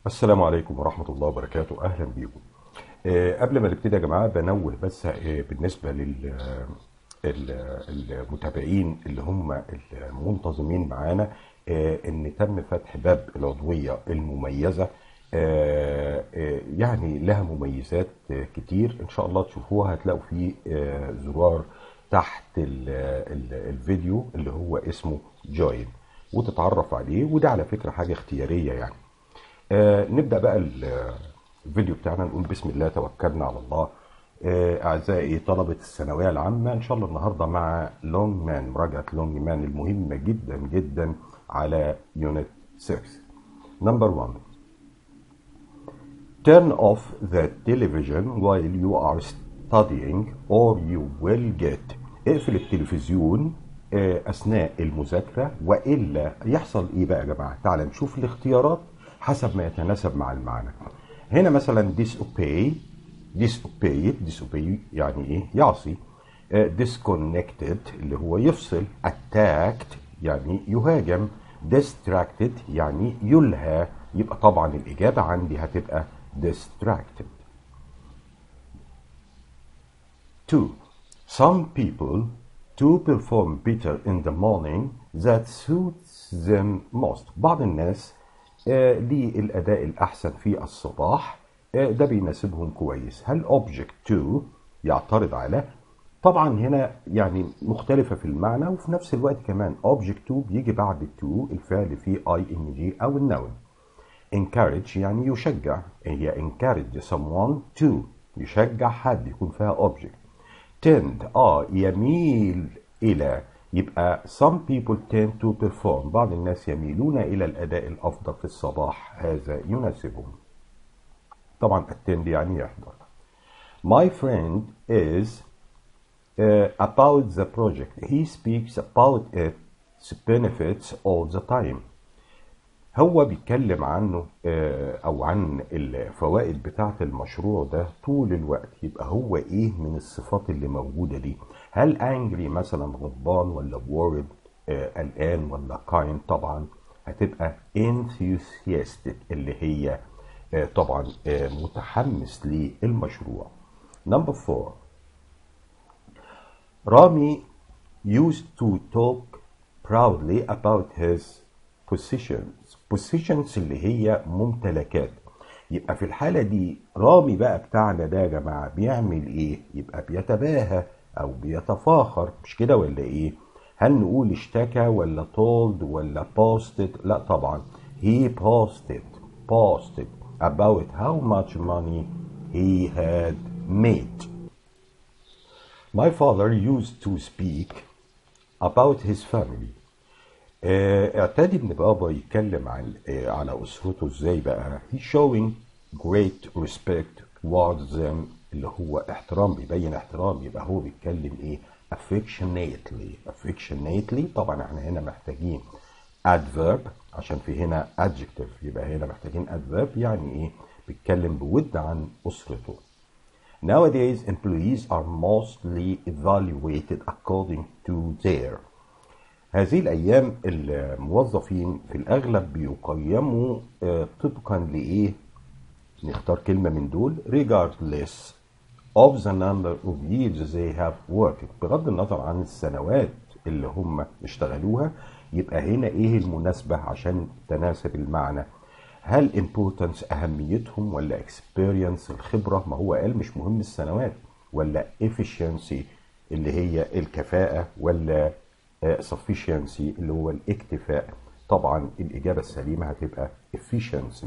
السلام عليكم ورحمة الله وبركاته أهلا بيكم آه، قبل ما نبتدي يا جماعة بنوه بس آه، بالنسبة لل ال- المتابعين اللي هم المنتظمين معانا آه، ان تم فتح باب العضوية المميزة آه، آه، يعني لها مميزات آه، كتير ان شاء الله تشوفوها هتلاقوا فيه آه، زرار تحت ال- ال- الفيديو اللي هو اسمه جوين وتتعرف عليه وده على فكرة حاجة اختيارية يعني آه نبدأ بقى ال- الفيديو بتاعنا نقول بسم الله توكلنا على الله آه أعزائي طلبة الثانوية العامة إن شاء الله النهاردة مع لونج مان مراجعة لونج مان المهمة جدا جدا على يونت 6 نمبر 1 Turn off the television while you are studying or you will get اقفل التلفزيون آه، أثناء المذاكرة وإلا يحصل إيه بقى يا جماعة؟ تعال نشوف الاختيارات حسب ما يتناسب مع المعنى. هنا مثلا disobey disobey disobey يعني إيه؟ يعصي. آه، disconnected اللي هو يفصل. attacked يعني يهاجم. distracted يعني يلهى. يبقى طبعا الإجابة عندي هتبقى distracted. 2. Some people to perform better in the morning that suits them most. بعض الناس آه، للأداء الأحسن في الصباح آه، ده بيناسبهم كويس. هل object to يعترض على؟ طبعا هنا يعني مختلفة في المعنى وفي نفس الوقت كمان object to بيجي بعد to الفعل فيه ing أو النون. encourage يعني يشجع هي encourage someone to يشجع حد يكون فيها object tend اه يميل الى يبقى some people tend to perform بعض الناس يميلون الى الاداء الافضل في الصباح هذا يناسبهم طبعا attend يعني يحضر my friend is uh, about the project he speaks about its benefits all the time هو بيتكلم عنه آه، او عن الفوائد بتاعه المشروع ده طول الوقت يبقى هو ايه من الصفات اللي موجوده دي هل انجري مثلا غضبان ولا worried آه، قلقان ولا kind طبعا هتبقى enthusiastic اللي هي آه، طبعا آه، متحمس للمشروع نمبر 4 رامي used to talk proudly about his possessions possessions اللي هي ممتلكات يبقى في الحالة دي رامي بقى بتاعنا ده يا جماعة بيعمل ايه يبقى بيتباهى او بيتفاخر مش كده ولا ايه هل نقول اشتكى ولا told ولا posted لا طبعا he posted posted about how much money he had made My father used to speak about his family. آه، اعتادي ان بابا يتكلم عن آه، على اسرته ازاي بقى he showing great respect towards them اللي هو احترام بيبين احترام يبقى هو بيتكلم ايه affectionately affectionately طبعا احنا هنا محتاجين adverb عشان في هنا adjective يبقى هنا محتاجين adverb يعني ايه بيتكلم بود عن اسرته Nowadays, employees are mostly evaluated according to their هذه الأيام الموظفين في الأغلب بيقيموا آه، طبقا لإيه؟ نختار كلمة من دول regardless of the number of years they have worked بغض النظر عن السنوات اللي هم اشتغلوها يبقى هنا إيه المناسبة عشان تناسب المعنى هل importance أهميتهم ولا experience الخبرة ما هو قال مش مهم السنوات ولا efficiency اللي هي الكفاءة ولا آه، sufficiency اللي هو الاكتفاء طبعا الإجابة السليمة هتبقى efficiency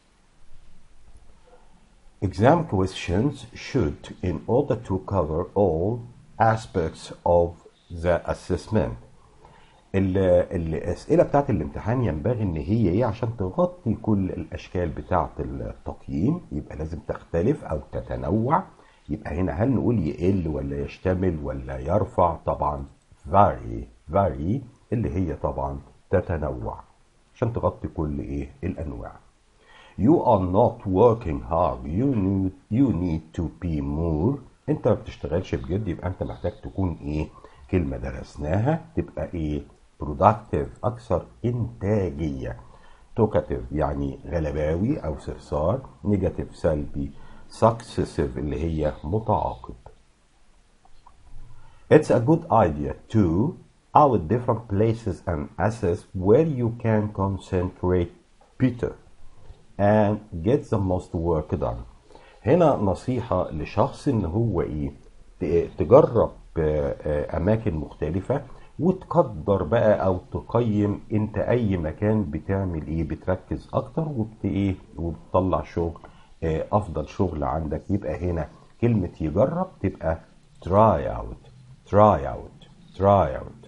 Exam questions should, in order to cover all aspects of the assessment, ال- الأسئلة بتاعت الامتحان ينبغي إن هي إيه عشان تغطي كل الأشكال بتاعت التقييم يبقى لازم تختلف أو تتنوع يبقى هنا هل نقول يقل ولا يشتمل ولا يرفع طبعا vary vary اللي هي طبعا تتنوع عشان تغطي كل إيه الأنواع You are not working hard. You need, you need to be more. انت ما بتشتغلش بجد يبقى انت محتاج تكون ايه؟ كلمة درسناها تبقى ايه؟ productive اكثر انتاجية. talkative يعني غلباوي أو صرصار negative سلبي successive اللي هي متعاقب It's a good idea to out different places and assess where you can concentrate better and get the most work done. هنا نصيحة لشخص ان هو ايه ت- تجرب آه، آه، اماكن مختلفة وتقدر بقى او تقيم انت اي مكان بتعمل ايه بتركز اكتر وبت ايه وبتطلع شغل آه، افضل شغل عندك يبقى هنا كلمة يجرب تبقى try out try out try out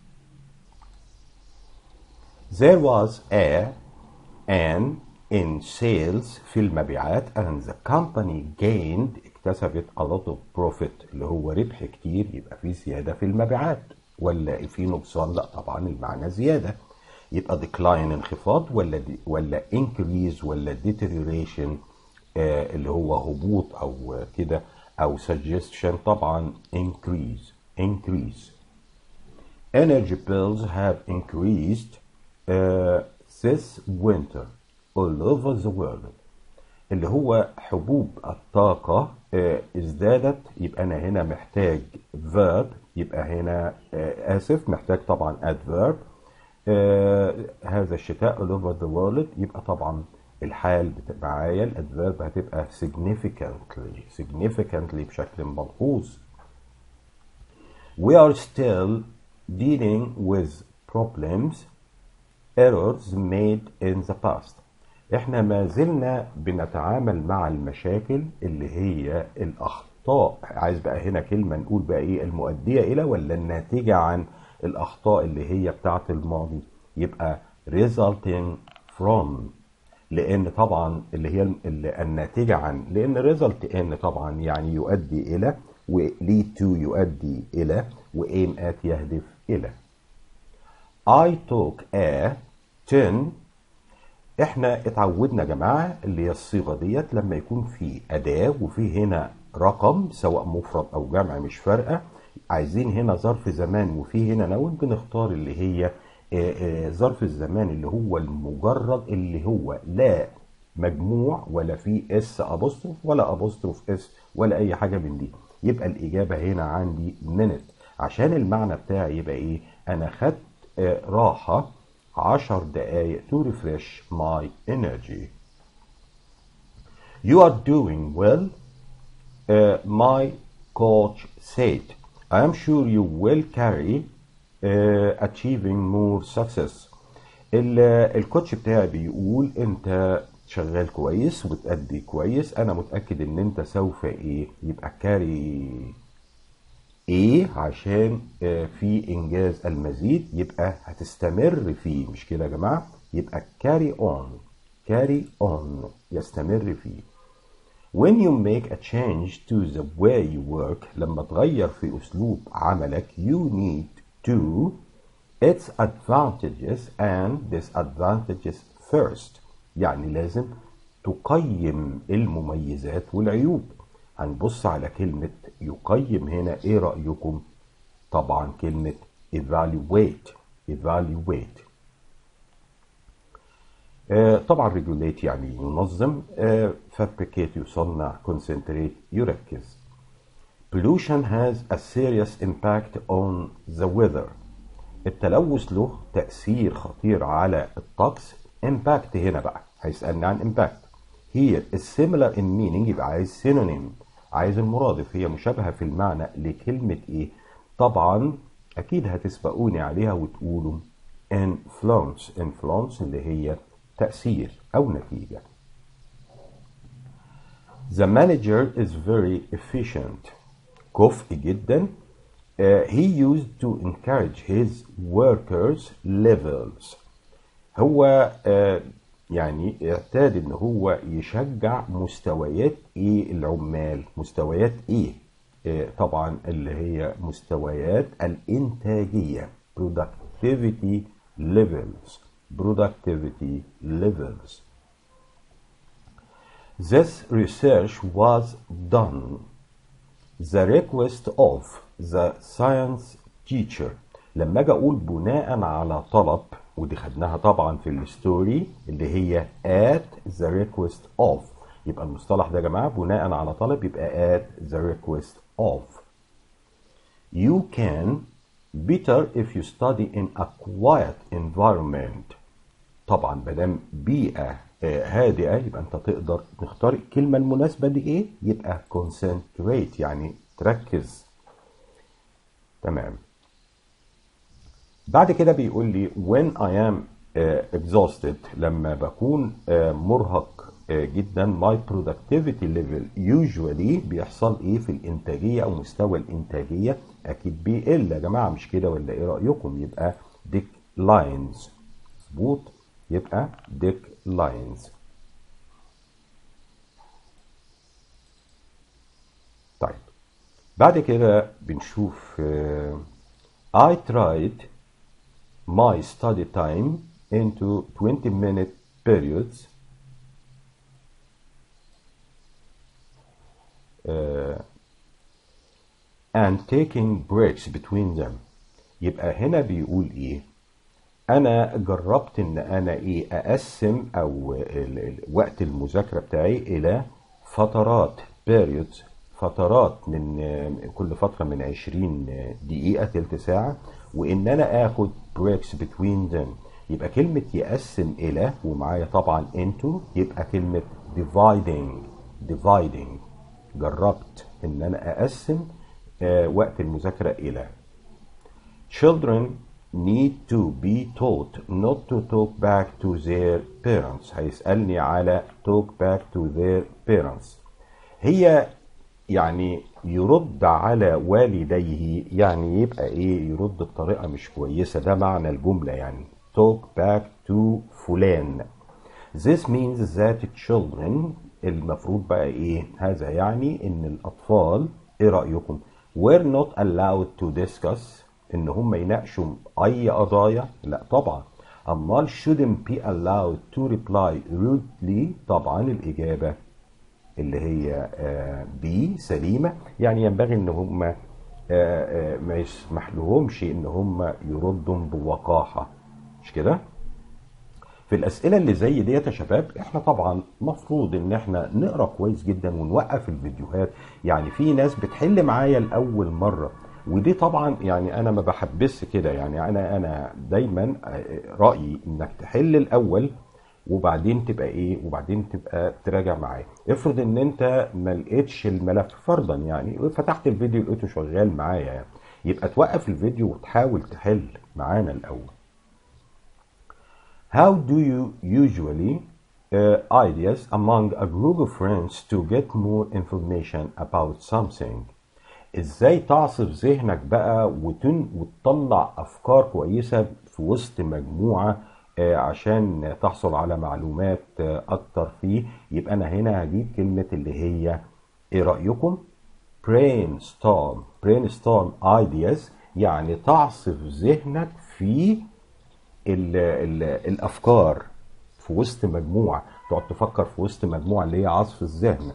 There was a an in sales في المبيعات and the company gained اكتسبت a lot of profit اللي هو ربح كتير يبقى في زيادة في المبيعات ولا في نقصان لا طبعا المعنى زيادة يبقى decline انخفاض ولا دي ولا increase ولا deterioration آه اللي هو هبوط او كده او suggestion طبعا increase increase Energy bills have increased uh, this winter all over the world. اللي هو حبوب الطاقة آه، ازدادت يبقى أنا هنا محتاج verb يبقى هنا آه، آسف محتاج طبعا adverb آه، هذا الشتاء all over the world يبقى طبعا الحال بت- معايا الادفيرب هتبقى significantly significantly بشكل ملحوظ we are still dealing with problems errors made in the past احنا ما زلنا بنتعامل مع المشاكل اللي هي الاخطاء عايز بقى هنا كلمة نقول بقى ايه المؤدية الى ولا الناتجة عن الاخطاء اللي هي بتاعت الماضي يبقى resulting from لان طبعا اللي هي اللي الناتجة عن لان result ان طبعا يعني يؤدي الى و lead to يؤدي الى و aim at يهدف الى I took a 10 احنا اتعودنا يا جماعه اللي هي الصيغه ديت لما يكون في اداه وفي هنا رقم سواء مفرد او جمع مش فارقه عايزين هنا ظرف زمان وفي هنا نون بنختار اللي هي آه، آه، ظرف الزمان اللي هو المجرد اللي هو لا مجموع ولا في اس ابوستروف ولا ابوستروف اس ولا اي حاجه من دي يبقى الاجابه هنا عندي minute عشان المعنى بتاعي يبقى ايه انا خدت آه، راحه عشر دقايق to refresh my energy you are doing well uh, my coach said I am sure you will carry uh, achieving more success ال- الكوتش بتاعي بيقول انت شغال كويس وبتأدي كويس انا متأكد ان انت سوف ايه يبقى كاري ايه عشان آه، في انجاز المزيد يبقى هتستمر فيه مش كده يا جماعه يبقى carry on carry on يستمر فيه when you make a change to the way you work لما تغير في اسلوب عملك you need to its advantages and disadvantages first يعني لازم تقيم المميزات والعيوب هنبص على كلمة يقيم هنا ايه رأيكم طبعا كلمة evaluate evaluate آه، طبعا regulate يعني ينظم آه، fabricate يصنع concentrate يركز pollution has a serious impact on the weather التلوث له تأثير خطير على الطقس impact هنا بقى هيسألني عن impact here is similar in meaning يبقى عايز synonym عايز المرادف هي مشابهة في المعنى لكلمة ايه طبعا اكيد هتسبقوني عليها وتقولوا influence influence اللي هي تأثير او نتيجة The manager is very efficient كفء جدا Uh, he used to encourage his workers levels هو uh, يعني اعتاد ان هو يشجع مستويات ايه العمال مستويات ايه آه، طبعا اللي هي مستويات الانتاجيه productivity levels productivity levels this research was done the request of the science teacher لما اجي اقول بناء على طلب ودي خدناها طبعا في الستوري اللي هي at the request of يبقى المصطلح ده يا جماعة بناء على طلب يبقى at the request of You can better if you study in a quiet environment طبعا مادام بيئة آه، هادئة يبقى انت تقدر تختار الكلمة المناسبة دي ايه يبقى concentrate يعني تركز تمام بعد كده بيقول لي when I am uh, exhausted لما بكون uh, مرهق uh, جدا my productivity level usually بيحصل ايه في الانتاجية او مستوى الانتاجية اكيد بيقل يا جماعة مش كده ولا ايه رأيكم يبقى declines مظبوط يبقى declines طيب بعد كده بنشوف uh, I tried my study time into 20 minute periods uh, and taking breaks between them يبقى هنا بيقول ايه انا جربت ان انا ايه اقسم او ال- ال- وقت المذاكره بتاعي الى فترات periods فترات من آه، كل فتره من 20 دقيقه تلت ساعه وان انا اخد breaks between them يبقى كلمه يقسم الى ومعايا طبعا into يبقى كلمه dividing dividing جربت ان انا اقسم آه، وقت المذاكره الى Children need to be taught not to talk back to their parents هيسألني على talk back to their parents هي يعني يرد على والديه يعني يبقى ايه يرد بطريقة مش كويسة ده معنى الجملة يعني talk back to فلان This means that children المفروض بقى ايه هذا يعني ان الاطفال ايه رأيكم were not allowed to discuss ان هم يناقشوا اي قضايا لا طبعا امال shouldn't be allowed to reply rudely طبعا الاجابة اللي هي بي سليمة يعني ينبغي ان هم آه، آه، ما يسمح لهمش ان هم يردوا بوقاحة مش كده في الاسئله اللي زي ديت يا شباب احنا طبعا مفروض ان احنا نقرا كويس جدا ونوقف الفيديوهات يعني في ناس بتحل معايا لاول مره ودي طبعا يعني انا ما بحبس كده يعني انا انا دايما آه، رايي انك تحل الاول وبعدين تبقى ايه وبعدين تبقى تراجع معايا افرض ان انت ما لقيتش الملف فرضا يعني فتحت الفيديو لقيته شغال معايا يعني يبقى توقف الفيديو وتحاول تحل معانا الاول How do you usually uh, ideas among a group of friends to get more information about something? ازاي تعصف ذهنك بقى وتن وتطلع افكار كويسه في وسط مجموعه آه، عشان تحصل على معلومات آه، اكتر فيه يبقى انا هنا هجيب كلمه اللي هي ايه رايكم brainstorm brainstorm ideas يعني تعصف ذهنك في ال ال الافكار في وسط مجموعه تقعد تفكر في وسط مجموعه اللي هي عصف الذهن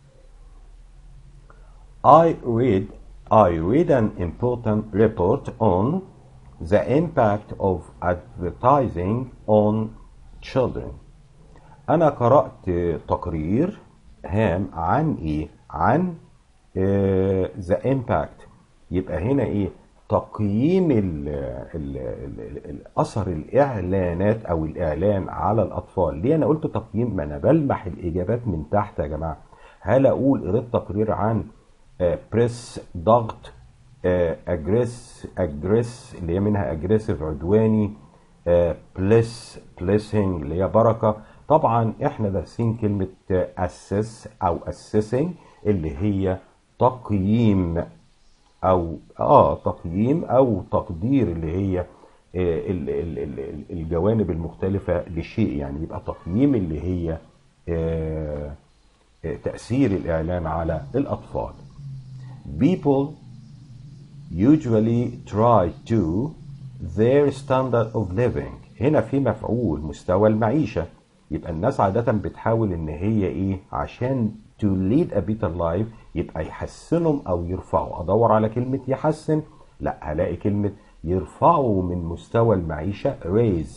I read I read an important report on the impact of advertising on children أنا قرأت تقرير هام عن إيه؟ عن آه، the impact يبقى هنا إيه؟ تقييم ال ال ال ال أثر الإعلانات أو الإعلان على الأطفال ليه أنا قلت تقييم ما أنا بلمح الإجابات من تحت يا جماعة هل أقول قريت تقرير عن بريس ضغط اجريس اجريس اللي هي منها اجريسيف عدواني بليس بليسنج اللي هي بركه طبعا احنا دارسين كلمه اسس او اسيسنج اللي هي تقييم او اه تقييم او تقدير اللي هي آه، ال- ال- ال- الجوانب المختلفه لشيء يعني يبقى تقييم اللي هي آه، آه، تاثير الاعلان على الاطفال people usually try to their standard of living هنا في مفعول مستوى المعيشة يبقى الناس عادة بتحاول ان هي ايه عشان to lead a better life يبقى يحسنهم او يرفعوا ادور على كلمة يحسن لا هلاقي كلمة يرفعوا من مستوى المعيشة raise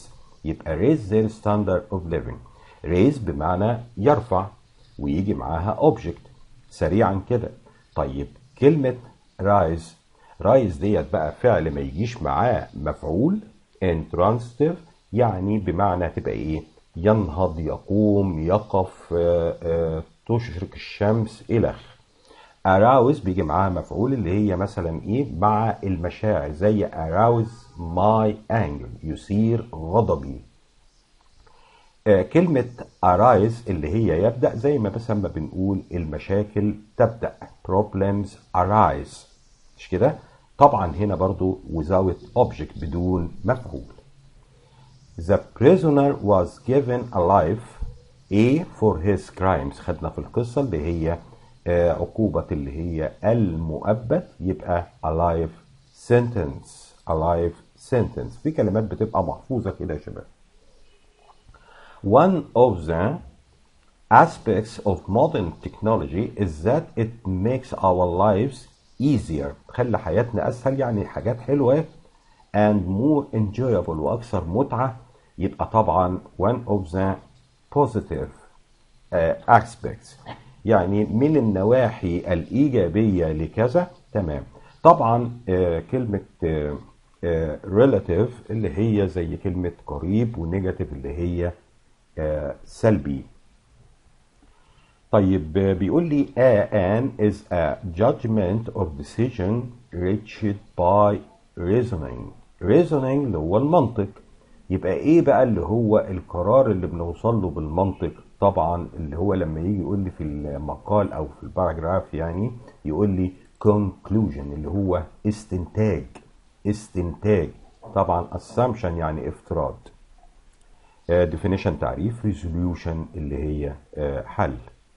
يبقى raise their standard of living raise بمعنى يرفع ويجي معاها object سريعا كده طيب كلمة rise rise ديت بقى فعل ما يجيش معاه مفعول intransitive يعني بمعنى تبقى ايه ينهض يقوم يقف آه، آه، تشرق الشمس الى arouse بيجي معاها مفعول اللي هي مثلا ايه مع المشاعر زي arouse my anger يثير غضبي آه، كلمة arise اللي هي يبدأ زي ما بس ما بنقول المشاكل تبدأ problems arise مش كده؟ طبعا هنا برضو without object بدون مفعول The prisoner was given a life A for his crimes خدنا في القصة اللي هي آه، عقوبة اللي هي المؤبد يبقى a life sentence a life sentence في كلمات بتبقى محفوظة كده يا شباب One of the aspects of modern technology is that it makes our lives easier تخلي حياتنا أسهل يعني حاجات حلوة and more enjoyable وأكثر متعة يبقى طبعا one of the positive uh, aspects يعني من النواحي الإيجابية لكذا تمام طبعا آه، كلمة آه، آه، relative اللي هي زي كلمة قريب ونيجاتيف اللي هي آه، سلبي طيب آه، بيقول لي a an is a judgment or decision reached by reasoning reasoning اللي هو المنطق يبقى ايه بقى اللي هو القرار اللي بنوصل له بالمنطق طبعا اللي هو لما يجي يقول لي في المقال او في الباراجراف يعني يقول لي conclusion اللي هو استنتاج استنتاج طبعا assumption يعني افتراض آه، definition تعريف resolution اللي هي آه، حل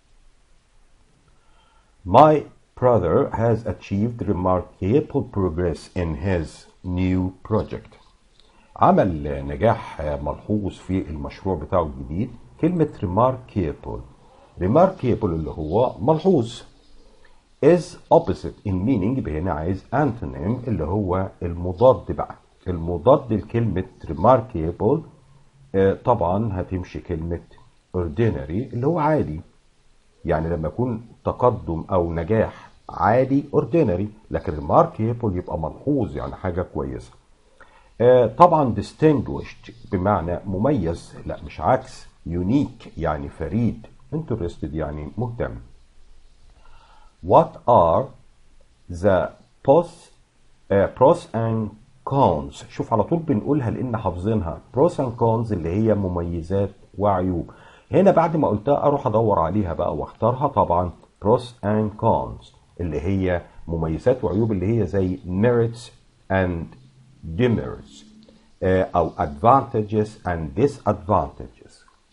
My brother has achieved remarkable progress in his new project. عمل نجاح ملحوظ في المشروع بتاعه الجديد كلمة remarkable remarkable اللي هو ملحوظ is opposite in meaning يبقى هنا عايز antonym اللي هو المضاد بقى المضاد لكلمة remarkable آه، طبعا هتمشي كلمة ordinary اللي هو عادي يعني لما يكون تقدم او نجاح عادي ordinary لكن remarkable يبقى ملحوظ يعني حاجه كويسه آه، طبعا distinguished بمعنى مميز لا مش عكس unique يعني فريد interested يعني مهتم what are the pros, uh, pros and cons شوف على طول بنقولها لان حافظينها pros and cons اللي هي مميزات وعيوب هنا بعد ما قلتها اروح ادور عليها بقى واختارها طبعا pros and cons اللي هي مميزات وعيوب اللي هي زي merits and demerits آه، او advantages and disadvantages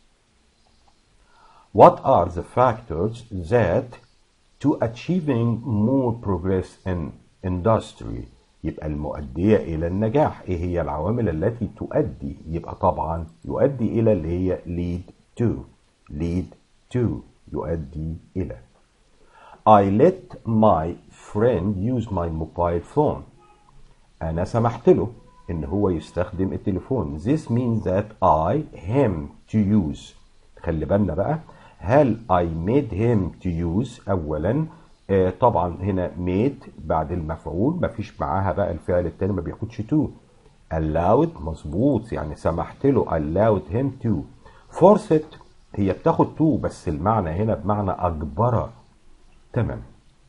What are the factors that to achieving more progress in industry يبقى المؤدية إلى النجاح إيه هي العوامل التي تؤدي يبقى طبعا يؤدي إلى اللي هي lead to lead to يؤدي إلى I let my friend use my mobile phone أنا سمحت له إن هو يستخدم التليفون This means that I him to use خلي بالنا بقى هل I made him to use أولا آه طبعا هنا made بعد المفعول مفيش معاها بقى الفعل التاني ما بياخدش to allowed مظبوط يعني سمحت له allowed him to forced هي بتاخد to بس المعنى هنا بمعنى أجبره تمام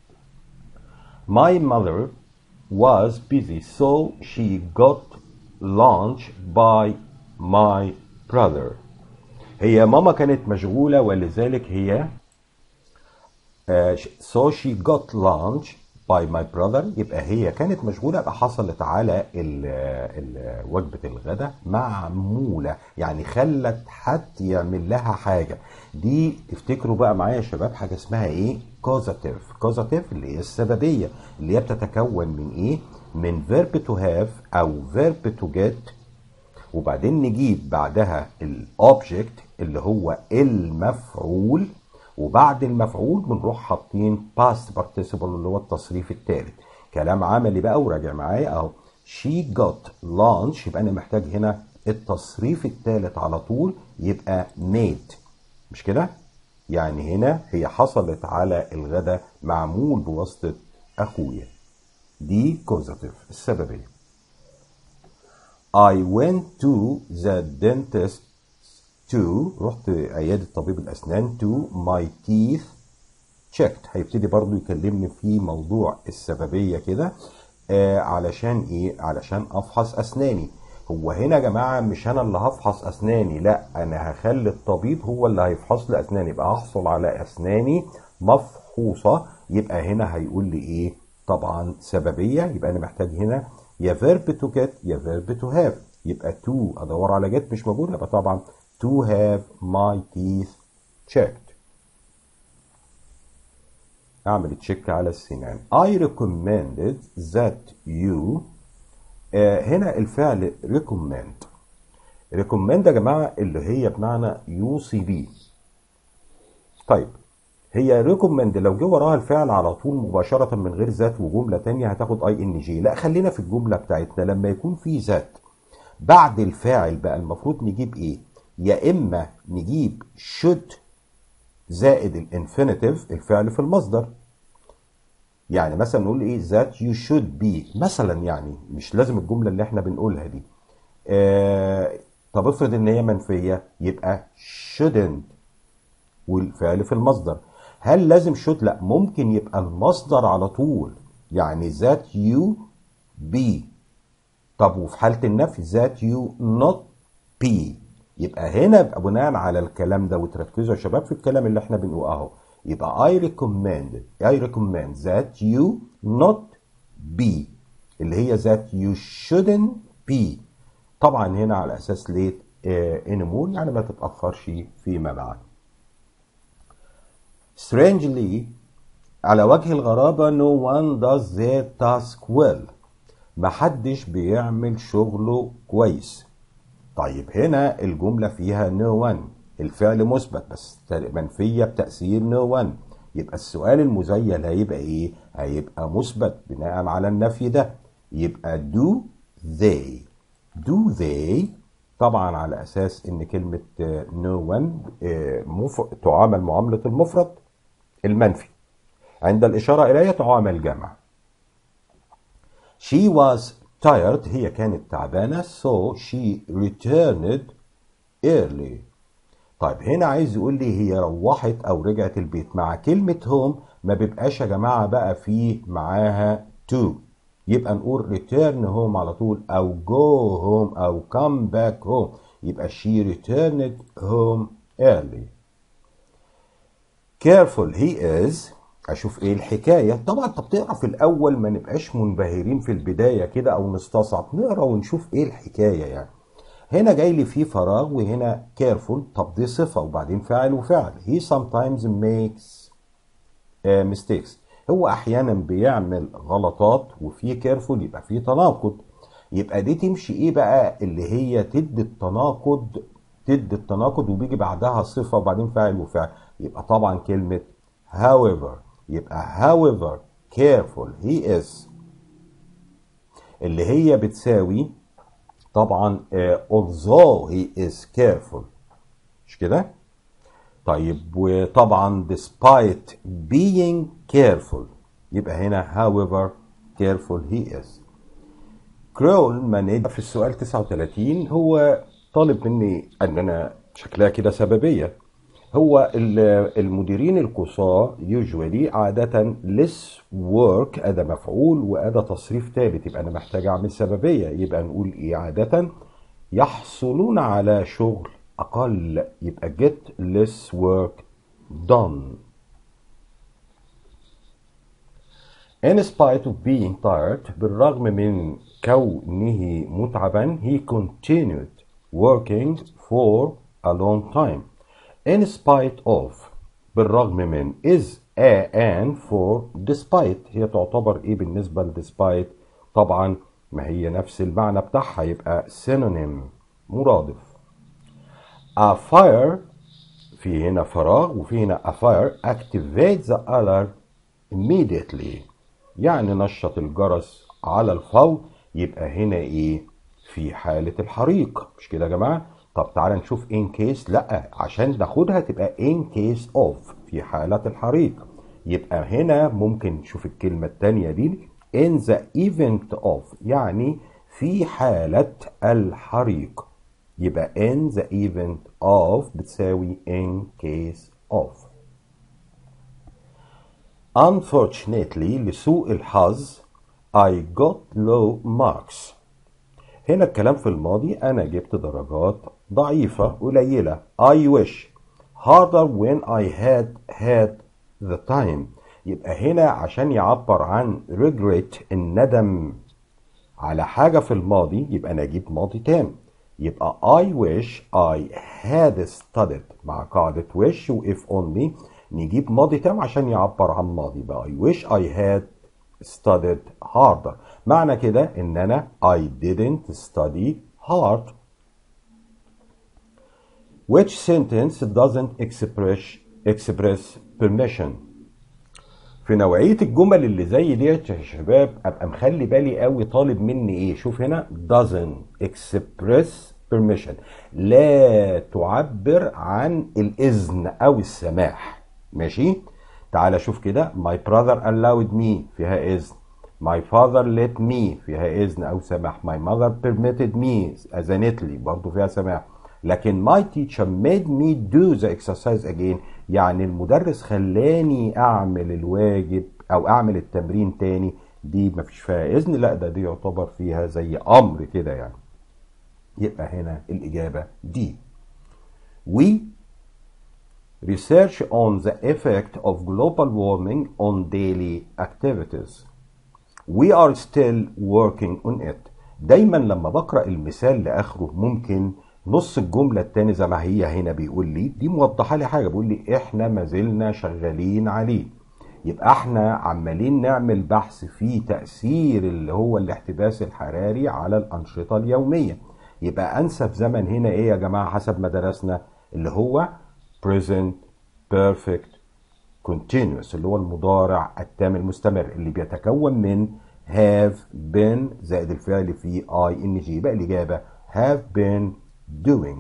My mother was busy so she got lunch by my brother هي ماما كانت مشغولة ولذلك هي آه، so she got lunch by my brother يبقى هي كانت مشغولة يبقى حصلت على ال- ال- وجبة الغداء معمولة يعني خلت حد يعمل لها حاجة دي تفتكروا بقى معايا يا شباب حاجة اسمها ايه causative causative اللي هي السببية اللي هي بتتكون من ايه من verb to have او verb to get وبعدين نجيب بعدها الاوبجكت اللي هو المفعول وبعد المفعول بنروح حاطين past participle اللي هو التصريف الثالث كلام عملي بقى وراجع معايا اهو she got lunch يبقى انا محتاج هنا التصريف الثالث على طول يبقى made مش كده يعني هنا هي حصلت على الغداء معمول بواسطة أخويا دي كوزاتيف السببية I went to the dentist to رحت عيادة طبيب الأسنان to my teeth checked هيبتدي برضو يكلمني في موضوع السببية كده آه علشان ايه علشان افحص اسناني هو هنا يا جماعة مش انا اللي هفحص اسناني لا انا هخلي الطبيب هو اللي هيفحص لي اسناني يبقى هحصل على اسناني مفحوصة يبقى هنا هيقول لي ايه طبعا سببية يبقى انا محتاج هنا يا verb to get يا verb to have يبقى to ادور على get مش موجود يبقى طبعا to have my teeth checked اعمل تشيك على السنان I recommended that you آه هنا الفعل recommend recommend يا جماعة اللي هي بمعنى يوصي بيه طيب هي recommend لو جه وراها الفعل على طول مباشرة من غير ذات وجملة تانية هتاخد اي ان جي لا خلينا في الجملة بتاعتنا لما يكون في ذات بعد الفاعل بقى المفروض نجيب ايه يا اما نجيب should زائد الانفينيتيف الفعل في المصدر يعني مثلا نقول ايه that you should be مثلا يعني مش لازم الجمله اللي احنا بنقولها دي آه طب افرض ان هي منفيه يبقى shouldn't والفعل في المصدر هل لازم should لا ممكن يبقى المصدر على طول يعني that you be طب وفي حاله النفي that you not be يبقى هنا يبقى بناء على الكلام ده وتركزوا يا شباب في الكلام اللي احنا بنقوله اهو يبقى I recommend I recommend that you not be اللي هي that you shouldn't be طبعا هنا على اساس late uh, anymore يعني ما تتاخرش فيما بعد strangely على وجه الغرابة no one does their task well محدش بيعمل شغله كويس طيب هنا الجملة فيها no one الفعل مثبت بس منفية بتأثير no one يبقى السؤال المزيل هيبقى ايه؟ هيبقى مثبت بناء على النفي ده يبقى do they do they طبعا على اساس ان كلمة no one مف... تعامل معاملة المفرد المنفي عند الإشارة إليه تعامل جمع she was tired هي كانت تعبانة so she returned early طيب هنا عايز يقول لي هي روحت او رجعت البيت مع كلمة هوم ما بيبقاش يا جماعة بقى في معاها to يبقى نقول return home على طول او go home او come back home يبقى she returned home early careful he is اشوف ايه الحكايه طبعا طب تقرا في الاول ما نبقاش منبهرين في البدايه كده او نستصعب نقرا ونشوف ايه الحكايه يعني هنا جاي لي فيه فراغ وهنا careful طب دي صفه وبعدين فاعل وفعل he sometimes makes uh, mistakes هو احيانا بيعمل غلطات وفي careful يبقى في تناقض يبقى دي تمشي ايه بقى اللي هي تدي التناقض تدي التناقض وبيجي بعدها صفه وبعدين فاعل وفعل يبقى طبعا كلمه however يبقى however careful he is اللي هي بتساوي طبعا uh, although he is careful مش كده طيب وطبعا despite being careful يبقى هنا however careful he is كرول مانيج في السؤال 39 هو طالب مني ان انا شكلها كده سببيه هو المديرين القصاة usually عادة less work أداة مفعول وأداة تصريف ثالث يبقى أنا محتاج أعمل سببية يبقى نقول إيه عادة يحصلون على شغل أقل يبقى get less work done In spite of being tired بالرغم من كونه متعبا he continued working for a long time in spite of بالرغم من is a and for despite هي تعتبر ايه بالنسبة ل despite طبعا ما هي نفس المعنى بتاعها يبقى synonym مرادف a fire في هنا فراغ وفي هنا a fire activate the alarm immediately يعني نشط الجرس على الفور يبقى هنا ايه في حالة الحريق مش كده يا جماعة طب تعالى نشوف in case لا عشان ناخدها تبقى in case of في حالة الحريق يبقى هنا ممكن نشوف الكلمة التانية دي in the event of يعني في حالة الحريق يبقى in the event of بتساوي in case of Unfortunately لسوء الحظ I got low marks هنا الكلام في الماضي أنا جبت درجات ضعيفة قليلة I wish harder when I had had the time يبقى هنا عشان يعبر عن regret الندم على حاجة في الماضي يبقى أنا أجيب ماضي تام يبقى I wish I had studied مع قاعدة wish و if only نجيب ماضي تام عشان يعبر عن ماضي يبقى I wish I had studied harder معنى كده ان انا I didn't study hard which sentence doesn't express express permission في نوعية الجمل اللي زي ديت يا شباب ابقى مخلي بالي قوي طالب مني ايه شوف هنا doesn't express permission لا تعبر عن الاذن او السماح ماشي تعال شوف كده my brother allowed me فيها اذن my father let me فيها اذن او سماح my mother permitted me اذنت لي برضه فيها سماح لكن my teacher made me do the exercise again يعني المدرس خلاني اعمل الواجب او اعمل التمرين تاني دي مفيش فيها اذن لا ده دي يعتبر فيها زي امر كده يعني يبقى هنا الاجابه دي we research on the effect of global warming on daily activities we are still working on it دايما لما بقرا المثال لاخره ممكن نص الجمله التاني زي ما هي هنا بيقول لي دي موضحه لي حاجه بيقول لي احنا ما زلنا شغالين عليه يبقى احنا عمالين نعمل بحث في تاثير اللي هو الاحتباس الحراري على الانشطه اليوميه يبقى انسب زمن هنا ايه يا جماعه حسب ما درسنا اللي هو present perfect continuous اللي هو المضارع التام المستمر اللي بيتكون من have been زائد الفعل في ing يبقى الإجابة have been doing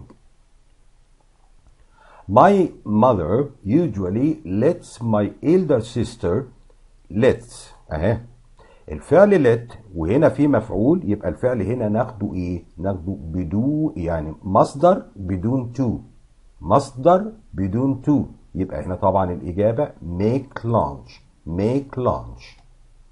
My mother usually lets my elder sister lets اهي الفعل let وهنا في مفعول يبقى الفعل هنا ناخده ايه؟ ناخده بدون يعني مصدر بدون to مصدر بدون to يبقى هنا طبعا الإجابة make lunch make lunch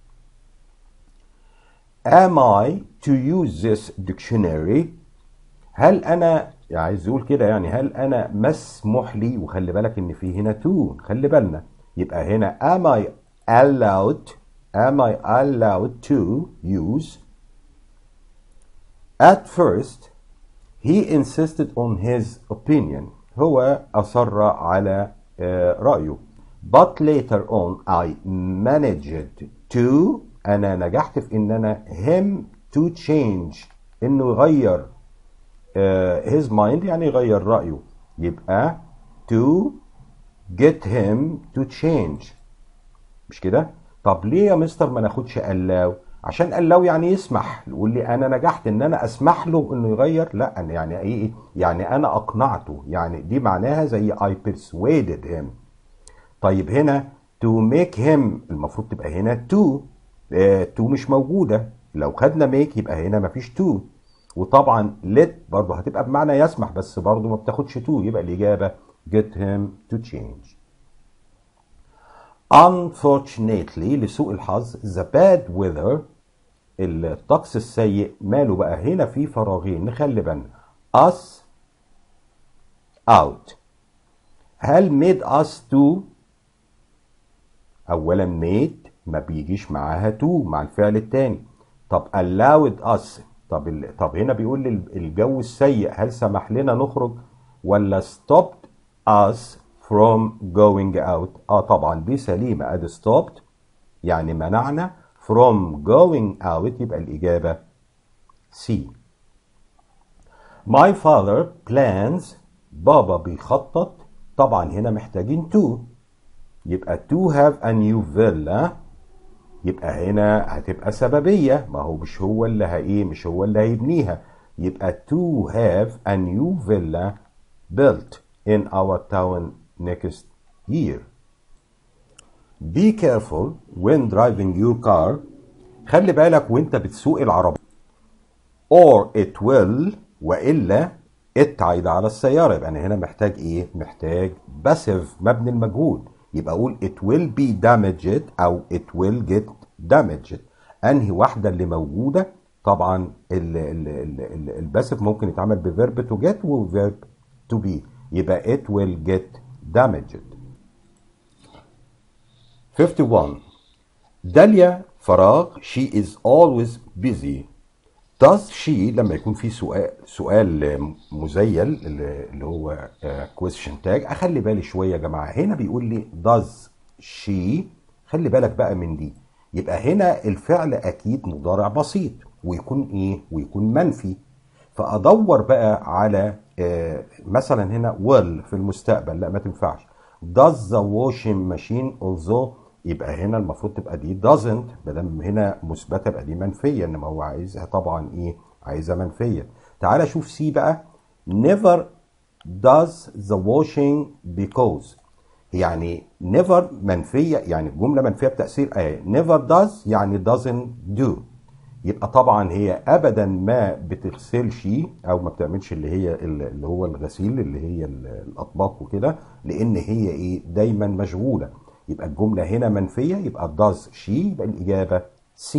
Am I to use this dictionary هل أنا يعني عايز يقول كده يعني هل أنا مسموح لي وخلي بالك إن في هنا to خلي بالنا يبقى هنا am I allowed am I allowed to use at first he insisted on his opinion هو أصر على رأيه but later on I managed to أنا نجحت في إن أنا him to change إنه يغير uh, his mind يعني يغير رأيه يبقى to get him to change مش كده؟ طب ليه يا مستر ما ناخدش allow؟ عشان allow يعني يسمح يقول لي انا نجحت ان انا اسمح له انه يغير لا يعني ايه يعني انا اقنعته يعني دي معناها زي I persuaded him طيب هنا to make him المفروض تبقى هنا to آه to مش موجودة لو خدنا make يبقى هنا مفيش to وطبعا let برضه هتبقى بمعنى يسمح بس برضه ما بتاخدش to يبقى الإجابة get him to change Unfortunately لسوء الحظ the bad weather الطقس السيء ماله بقى هنا في فراغين نخلي بالنا us out هل made us to اولا made ما بيجيش معاها to مع الفعل التاني طب allowed us طب ال... طب هنا بيقول لي الجو السيء هل سمح لنا نخرج ولا stopped us from going out اه طبعا دي سليمه ادي stopped يعني منعنا from going out يبقى الإجابة C. My father plans بابا بيخطط طبعا هنا محتاجين to يبقى to have a new villa يبقى هنا هتبقى سببية ما هو مش هو اللي هايه مش هو اللي هيبنيها يبقى to have a new villa built in our town next year be careful when driving your car خلي بالك وانت بتسوق العربية or it will وإلا it عايدة على السيارة يبقى أنا هنا محتاج إيه؟ محتاج passive مبني المجهول يبقى أقول it will be damaged أو it will get damaged أنهي واحدة اللي موجودة طبعا الباسف ممكن يتعمل بفيرب to get وفيرب to be يبقى it will get damaged 51 داليا فراغ she is always busy does she لما يكون في سؤال سؤال مزيل اللي هو question tag اخلي بالي شويه يا جماعه هنا بيقول لي does she خلي بالك بقى من دي يبقى هنا الفعل اكيد مضارع بسيط ويكون ايه ويكون منفي فادور بقى على آه مثلا هنا will في المستقبل لا ما تنفعش does the washing machine although يبقى هنا المفروض تبقى دي doesn't ما دام هنا مثبته يبقى دي منفيه انما هو عايزها طبعا ايه عايزها منفيه تعال شوف سي بقى never does the washing because يعني never منفيه يعني الجمله منفيه بتاثير ايه never does يعني doesn't do يبقى طبعا هي ابدا ما بتغسلش او ما بتعملش اللي هي اللي هو الغسيل اللي هي الاطباق وكده لان هي ايه دايما مشغوله يبقى الجمله هنا منفيه يبقى does she يبقى الاجابه C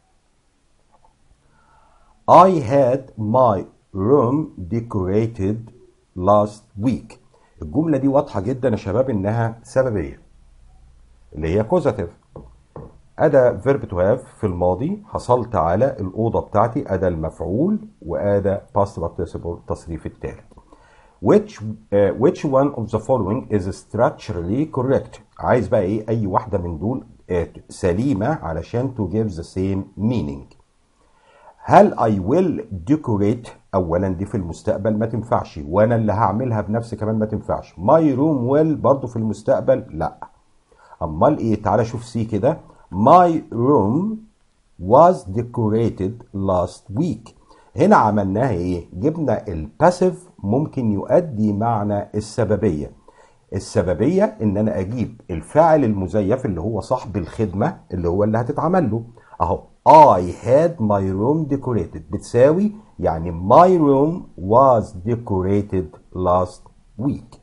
I had my room decorated last week الجمله دي واضحه جدا يا شباب انها سببيه اللي هي كوزاتيف أداة فيرب تو هاف في الماضي حصلت على الأوضة بتاعتي أداة المفعول وأداة past participle تصريف الثالث which uh, which one of the following is structurally correct عايز بقى ايه اي واحده من دول uh, سليمه علشان to give the same meaning هل I will decorate اولا دي في المستقبل ما تنفعش وانا اللي هعملها بنفسي كمان ما تنفعش my room will برضو في المستقبل لا امال ايه تعالى شوف سي كده my room was decorated last week هنا عملناها ايه جبنا الباسيف ممكن يؤدي معنى السببيه السببيه ان انا اجيب الفاعل المزيف اللي هو صاحب الخدمه اللي هو اللي هتتعمل له اهو I had my room decorated بتساوي يعني my room was decorated last week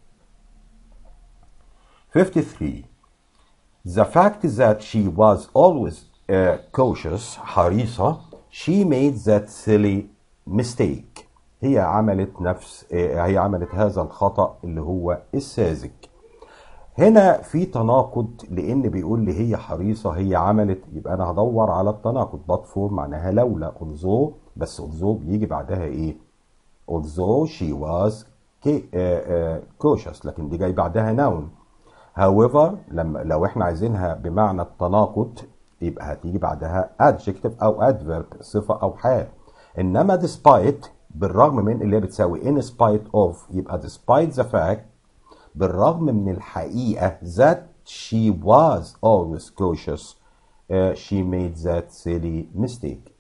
53 The fact that she was always uh, cautious حريصة she made that silly mistake هي عملت نفس هي عملت هذا الخطأ اللي هو الساذج هنا في تناقض لان بيقول لي هي حريصه هي عملت يبقى انا هدور على التناقض but for معناها لولا although بس although بيجي بعدها ايه although she was cautious لكن دي جاي بعدها noun however لما لو احنا عايزينها بمعنى التناقض يبقى هتيجي بعدها adjective او adverb صفه او حال انما despite بالرغم من اللي هي بتساوي in spite of يبقى despite the fact بالرغم من الحقيقة that she was always cautious uh, she made that silly mistake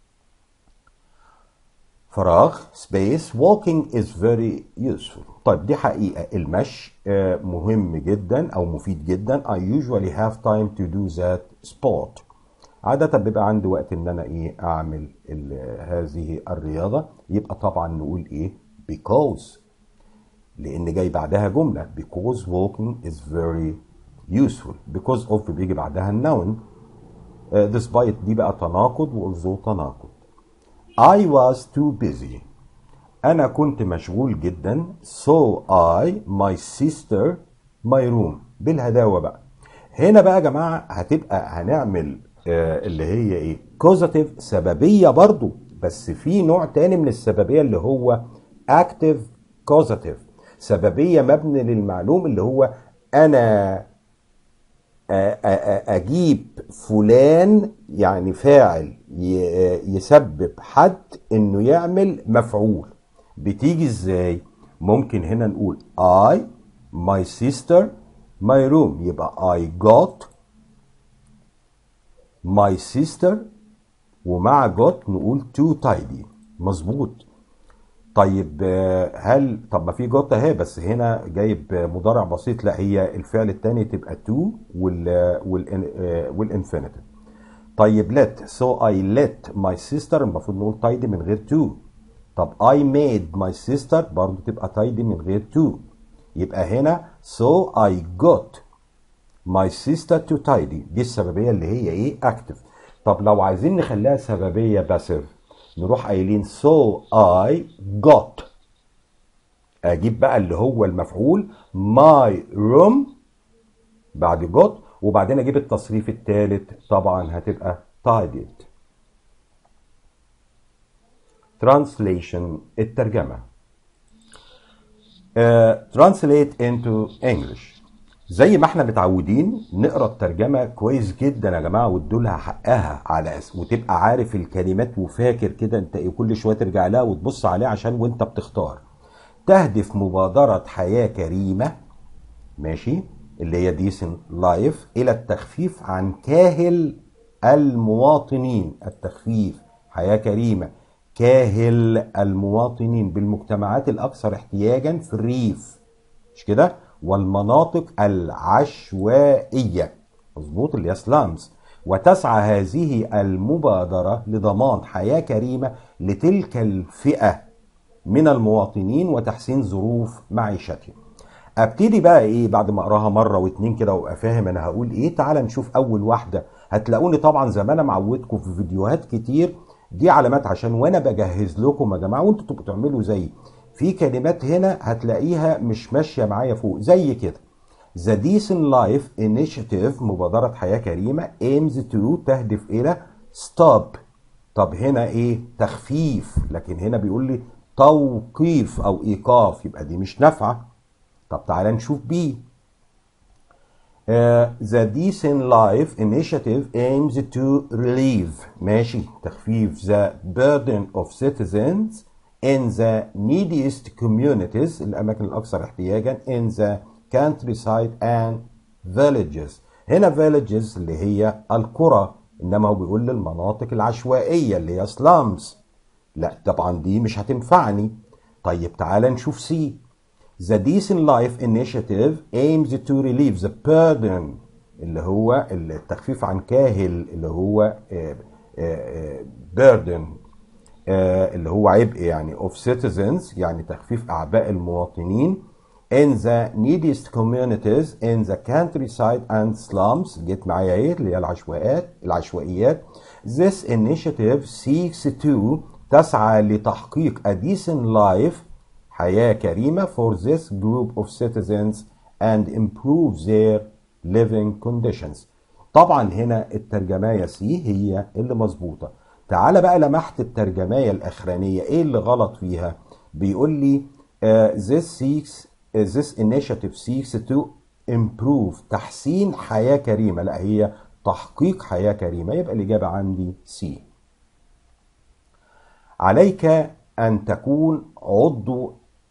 فراغ space walking is very useful طيب دي حقيقة المشي uh, مهم جدا أو مفيد جدا I usually have time to do that sport عادة بيبقى عندي وقت إن أنا إيه أعمل هذه الرياضة يبقى طبعا نقول إيه because لان جاي بعدها جمله because walking is very useful because of بيجي بعدها النون uh, despite دي بقى تناقض والزو تناقض I was too busy انا كنت مشغول جدا so I my sister my room بالهداوه بقى هنا بقى يا جماعه هتبقى هنعمل uh, اللي هي ايه causative سببيه برضو بس في نوع تاني من السببيه اللي هو active causative سببيه مبني للمعلوم اللي هو انا اجيب فلان يعني فاعل يسبب حد انه يعمل مفعول بتيجي ازاي ممكن هنا نقول I my sister my room يبقى I got my sister ومع got نقول to tidy مظبوط طيب آه، هل طب ما في جوت اهي بس هنا جايب مضارع بسيط لا هي الفعل الثاني تبقى تو وال وال والانفينيتيف طيب let so I let my sister المفروض نقول tidy من غير to طب I made my sister برضو تبقى tidy من غير to يبقى هنا so I got my sister to tidy دي السببية اللي هي ايه active طب لو عايزين نخليها سببية passive نروح قايلين so I got اجيب بقى اللي هو المفعول my room بعد got وبعدين اجيب التصريف الثالث طبعا هتبقى tidied translation الترجمة uh, translate into English زي ما احنا متعودين نقرا الترجمه كويس جدا يا جماعه وادولها حقها على أس وتبقى عارف الكلمات وفاكر كده انت إيه كل شويه ترجع لها وتبص عليها عشان وانت بتختار تهدف مبادره حياه كريمه ماشي اللي هي ديسن لايف الى التخفيف عن كاهل المواطنين التخفيف حياه كريمه كاهل المواطنين بالمجتمعات الاكثر احتياجا في الريف مش كده والمناطق العشوائيه مظبوط اللي هي سلامز وتسعى هذه المبادره لضمان حياه كريمه لتلك الفئه من المواطنين وتحسين ظروف معيشتهم ابتدي بقى ايه بعد ما اقراها مره واتنين كده وابقى فاهم انا هقول ايه تعال نشوف اول واحده هتلاقوني طبعا زي ما انا معودكم في فيديوهات كتير دي علامات عشان وانا بجهز لكم يا جماعه وانتوا تبقوا تعملوا زيي في كلمات هنا هتلاقيها مش ماشيه معايا فوق زي كده The Decent Life Initiative مبادرة حياة كريمة aims to تهدف إلى stop طب هنا إيه تخفيف لكن هنا بيقول لي توقيف أو إيقاف يبقى دي مش نافعة طب تعالى نشوف بي Uh, the Decent Life Initiative aims to relieve ماشي تخفيف the burden of citizens in the neediest communities الأماكن الأكثر احتياجا in the countryside and villages هنا villages اللي هي القرى إنما هو بيقول للمناطق العشوائية اللي هي slums لا طبعا دي مش هتنفعني طيب تعالى نشوف سي The Decent Life Initiative aims to relieve the burden اللي هو التخفيف عن كاهل اللي هو آه، آه، آه، burden آه، اللي هو عبء يعني of citizens يعني تخفيف أعباء المواطنين in the neediest communities in the countryside and slums جيت معايا ايه اللي هي العشوائيات العشوائيات this initiative seeks to تسعى لتحقيق a decent life حياة كريمة for this group of citizens and improve their living conditions طبعا هنا الترجماية سي هي اللي مظبوطة تعال بقى لمحت الترجماية الأخرانية إيه اللي غلط فيها بيقول لي uh, this seeks uh, this initiative seeks to improve تحسين حياة كريمة لا هي تحقيق حياة كريمة يبقى الإجابة عندي سي عليك أن تكون عضو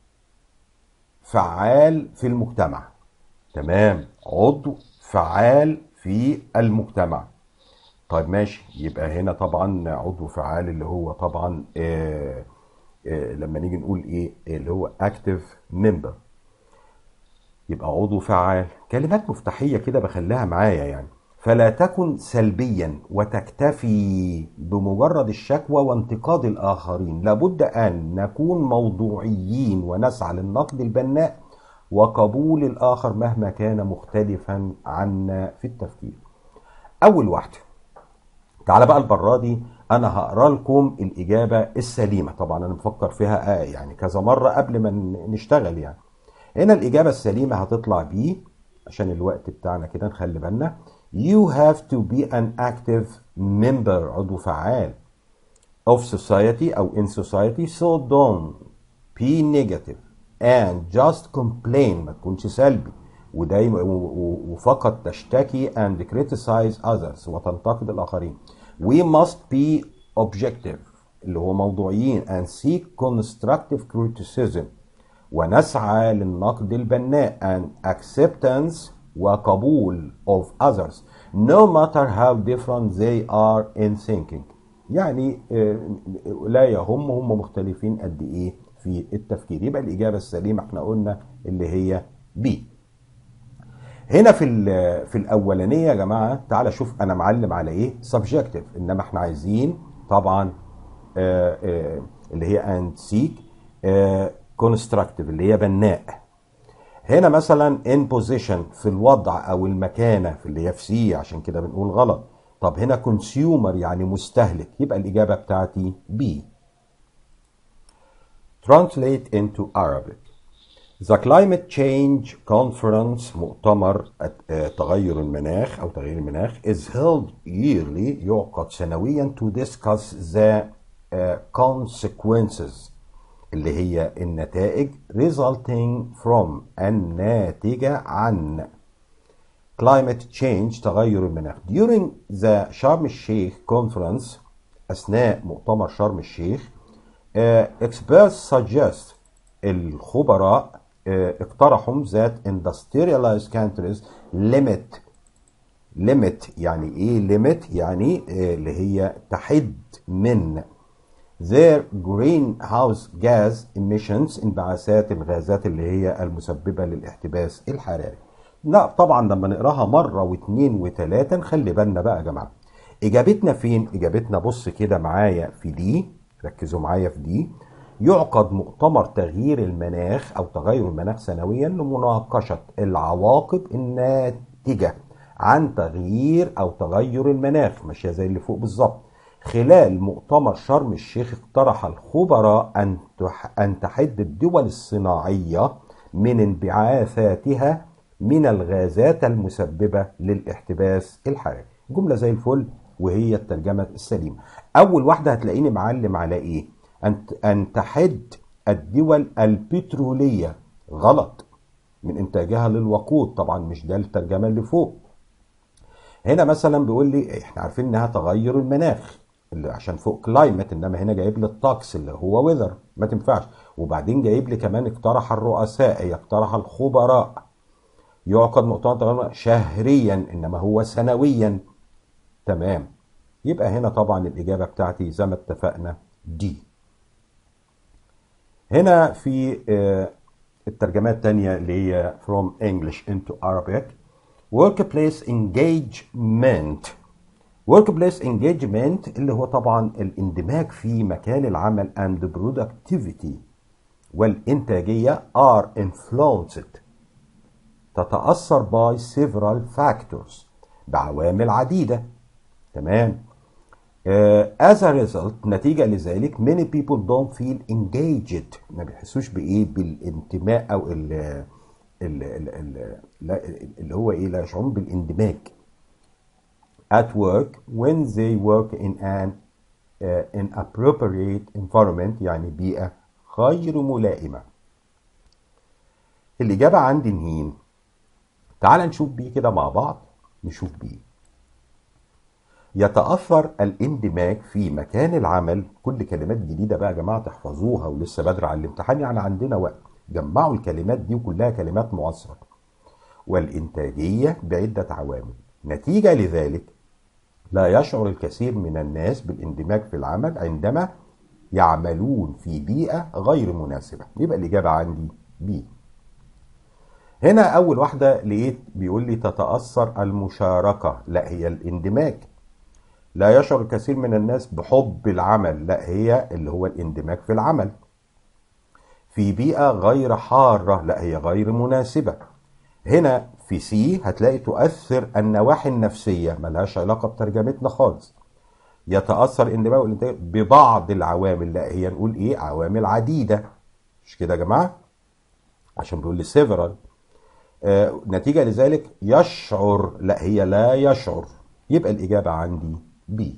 فعال في المجتمع تمام عضو فعال في المجتمع طيب ماشي يبقى هنا طبعا عضو فعال اللي هو طبعا آه آه لما نيجي نقول ايه اللي هو اكتف ممبر يبقى عضو فعال كلمات مفتاحية كده بخليها معايا يعني فلا تكن سلبيا وتكتفي بمجرد الشكوى وانتقاد الآخرين لابد أن نكون موضوعيين ونسعى للنقد البناء وقبول الآخر مهما كان مختلفا عنا في التفكير أول واحدة تعالى بقى المرة دي أنا هقرا لكم الإجابة السليمة طبعا أنا مفكر فيها آه يعني كذا مرة قبل ما نشتغل يعني هنا الإجابة السليمة هتطلع بيه عشان الوقت بتاعنا كده نخلي بالنا You have to be an active member عضو فعال of society أو in society so don't be negative and just complain ما تكونش سلبي ودايما وفقط تشتكي and criticize others وتنتقد الآخرين we must be objective اللي هو موضوعيين and seek constructive criticism ونسعى للنقد البناء and acceptance وقبول of others no matter how different they are in thinking يعني لا يهم هم مختلفين قد ايه في التفكير يبقى الإجابة السليمة احنا قلنا اللي هي بي هنا في ال- في الاولانيه يا جماعه تعالى شوف انا معلم على ايه سبجكتيف انما احنا عايزين طبعا آه، آه، اللي هي اند سيك كونستراكتيف اللي هي بناء هنا مثلا ان بوزيشن في الوضع او المكانه في اللي هي في سي عشان كده بنقول غلط طب هنا كونسيومر يعني مستهلك يبقى الاجابه بتاعتي بي translate into Arabic The Climate Change Conference مؤتمر آه، تغير المناخ أو تغيير المناخ is held yearly يعقد سنويا to discuss the آه، consequences اللي هي النتائج resulting from الناتجة عن climate change تغير المناخ during the شرم الشيخ conference أثناء مؤتمر شرم الشيخ آه، experts suggest الخبراء آه، اقترحوا that industrialized countries limit limit يعني ايه limit يعني آه، اللي هي تحد من their greenhouse gas emissions انبعاثات الغازات اللي هي المسببة للاحتباس الحراري لا طبعا لما نقراها مرة واثنين وثلاثة نخلي بالنا بقى يا جماعة اجابتنا فين اجابتنا بص كده معايا في دي ركزوا معايا في دي يعقد مؤتمر تغيير المناخ او تغير المناخ سنويا لمناقشة العواقب الناتجة عن تغيير او تغير المناخ ماشية زي اللي فوق بالظبط خلال مؤتمر شرم الشيخ اقترح الخبراء أن تح- أن تحد الدول الصناعية من انبعاثاتها من الغازات المسببة للاحتباس الحراري جملة زي الفل وهي الترجمة السليمة أول واحدة هتلاقيني معلم على إيه أن أن تحد الدول البترولية غلط من إنتاجها للوقود طبعا مش ده الترجمة اللي فوق هنا مثلا بيقول لي احنا عارفين انها تغير المناخ اللي عشان فوق كلايمت انما هنا جايب لي الطقس اللي هو ويذر ما تنفعش وبعدين جايب لي كمان اقترح الرؤساء هي اقترح الخبراء يعقد مؤتمر تغير المناخ شهريا انما هو سنويا تمام يبقى هنا طبعا الاجابه بتاعتي زي ما اتفقنا دي هنا في آه، الترجمات التانية اللي هي from English into Arabic workplace engagement workplace engagement اللي هو طبعا الاندماج في مكان العمل and productivity والإنتاجية are influenced تتأثر by several factors بعوامل عديدة تمام Uh, as a result نتيجة لذلك many people don't feel engaged ما بيحسوش بإيه بالانتماء أو ال ال ال ال لا اللي هو إيه لا يشعرون بالاندماج at work when they work in an uh, inappropriate environment يعني بيئة غير ملائمة الإجابة عندي مين؟ تعال نشوف بيه كده مع بعض نشوف بيه يتأثر الاندماج في مكان العمل كل كلمات جديدة بقى يا جماعة تحفظوها ولسه بدري على الامتحان يعني عندنا وقت جمعوا الكلمات دي وكلها كلمات معاصرة والإنتاجية بعدة عوامل نتيجة لذلك لا يشعر الكثير من الناس بالاندماج في العمل عندما يعملون في بيئة غير مناسبة يبقى الإجابة عندي بي هنا أول واحدة لقيت بيقول لي تتأثر المشاركة لا هي الاندماج لا يشعر الكثير من الناس بحب العمل لا هي اللي هو الاندماج في العمل في بيئة غير حارة لا هي غير مناسبة هنا في سي هتلاقي تؤثر النواحي النفسية ملهاش علاقة بترجمتنا خالص يتأثر الاندماج والانتاج ببعض العوامل لا هي نقول ايه عوامل عديدة مش كده يا جماعة عشان بيقول لي سيفرال آه نتيجة لذلك يشعر لا هي لا يشعر يبقى الإجابة عندي بي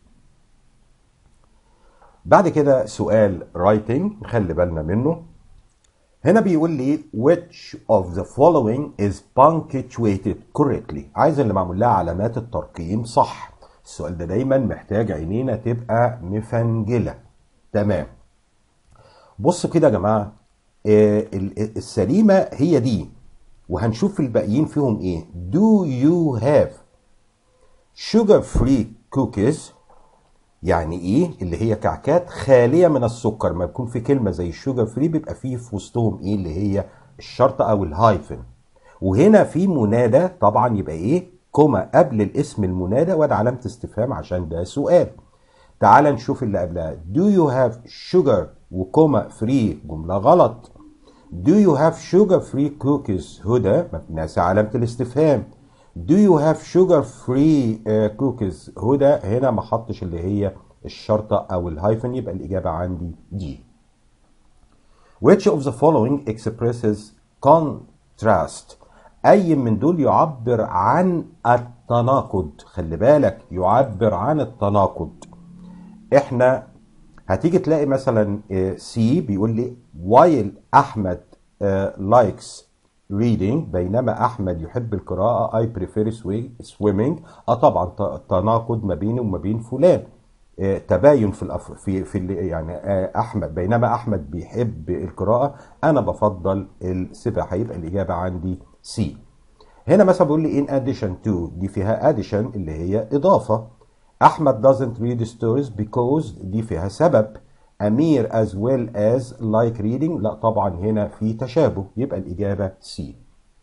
بعد كده سؤال رايتنج نخلي بالنا منه هنا بيقول لي which of the following is punctuated correctly عايز اللي معمول لها علامات الترقيم صح السؤال ده دايما محتاج عينينا تبقى مفنجلة تمام بص كده يا جماعة آه السليمة هي دي وهنشوف الباقيين فيهم ايه do you have sugar free cookies يعني ايه اللي هي كعكات خاليه من السكر ما يكون في كلمه زي الشوجر فري بيبقى فيه في وسطهم ايه اللي هي الشرطه او الهايفن وهنا في منادى طبعا يبقى ايه كوما قبل الاسم المنادى وده علامه استفهام عشان ده سؤال تعال نشوف اللي قبلها do you have sugar وكوما فري جمله غلط do you have sugar free cookies هدى ناسي علامه الاستفهام do you have sugar free uh, cookies هدى هنا ما حطش اللي هي الشرطه او الهايفن يبقى الاجابه عندي دي which of the following expresses contrast اي من دول يعبر عن التناقض خلي بالك يعبر عن التناقض احنا هتيجي تلاقي مثلا سي بيقول لي while احمد لايكس reading بينما احمد يحب القراءه I prefer swimming اه طبعا تناقض ما بيني وما بين فلان آه تباين في الأف... في في يعني آه احمد بينما احمد بيحب القراءه انا بفضل السباحه يبقى الاجابه عندي سي هنا مثلا بيقول لي in addition to دي فيها addition اللي هي اضافه احمد doesn't read stories because دي فيها سبب امير as well as like reading لا طبعا هنا في تشابه يبقى الاجابه سي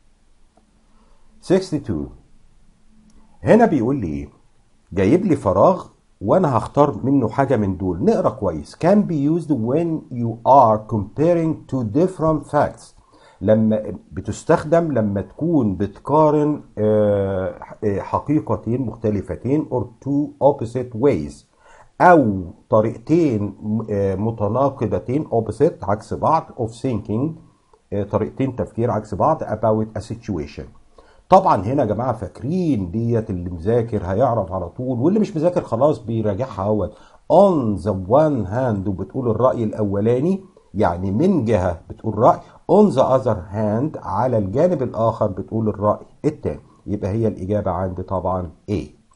62 هنا بيقول لي ايه جايب لي فراغ وانا هختار منه حاجه من دول نقرا كويس can be used when you are comparing two different facts لما بتستخدم لما تكون بتقارن حقيقتين مختلفتين or two opposite ways او طريقتين متناقضتين opposite عكس بعض of thinking طريقتين تفكير عكس بعض about a situation طبعا هنا يا جماعه فاكرين ديت اللي مذاكر هيعرف على طول واللي مش مذاكر خلاص بيراجعها اهوت on the one hand وبتقول الراي الاولاني يعني من جهه بتقول راي on the other hand على الجانب الاخر بتقول الراي التاني يبقى هي الاجابه عندي طبعا A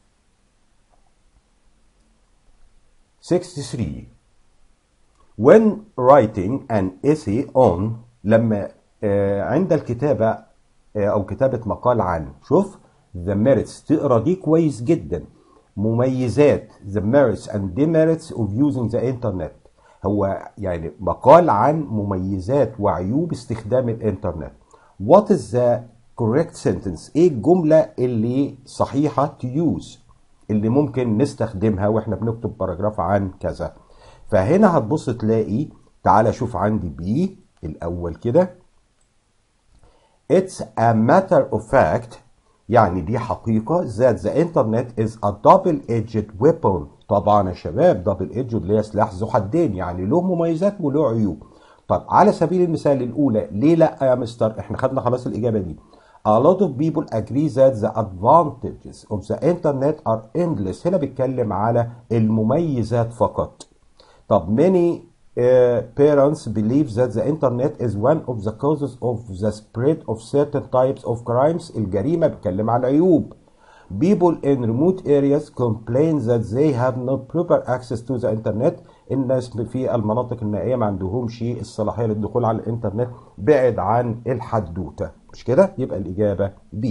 63 when writing an essay on لما آه عند الكتابة آه أو كتابة مقال عن شوف the merits تقرا دي كويس جدا مميزات the merits and demerits of using the internet هو يعني مقال عن مميزات وعيوب استخدام الانترنت what is the correct sentence ايه الجملة اللي صحيحة to use اللي ممكن نستخدمها واحنا بنكتب باراجراف عن كذا فهنا هتبص تلاقي تعالى شوف عندي بي الاول كده It's a matter of fact يعني دي حقيقة that the internet is a double-edged weapon طبعا يا شباب دبل ايدج اللي هي سلاح ذو حدين يعني له مميزات وله عيوب طب على سبيل المثال الاولى ليه لا يا مستر احنا خدنا خلاص الاجابه دي A lot of people agree that the advantages of the internet are endless هنا بيتكلم على المميزات فقط طب many uh, parents believe that the internet is one of the causes of the spread of certain types of crimes الجريمة بيتكلم على العيوب People in remote areas complain that they have no proper access to the internet الناس في المناطق النائية ما عندهمش الصلاحية للدخول على الانترنت بعد عن الحدوتة مش كده؟ يبقى الإجابة B.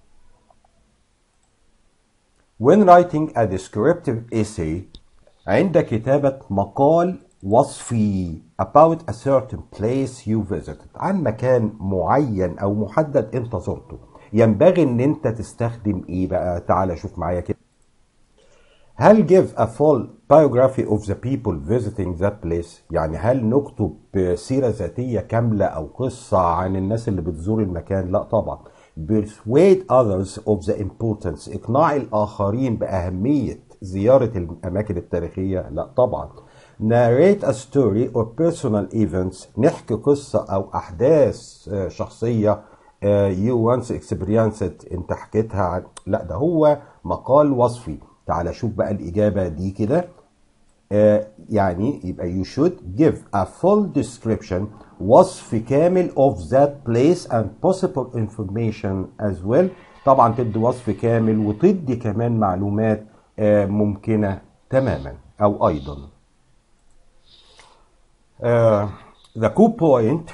When writing a descriptive essay عند كتابة مقال وصفي about a certain place you visited عن مكان معين أو محدد أنت زرته ينبغي أن أنت تستخدم إيه بقى؟ تعالى شوف معايا كده. هل give a full biography of the people visiting that place يعني هل نكتب سيرة ذاتية كاملة أو قصة عن الناس اللي بتزور المكان لا طبعا persuade others of the importance إقناع الآخرين بأهمية زيارة الأماكن التاريخية لا طبعا narrate a story or personal events نحكي قصة أو أحداث شخصية you once experienced انت حكيتها عن لا ده هو مقال وصفي تعال شوف بقى الإجابة دي كده آه يعني يبقى you should give a full description وصف كامل of that place and possible information as well طبعا تدي وصف كامل وتدي كمان معلومات آه ممكنة تماما أو أيضا آه the key point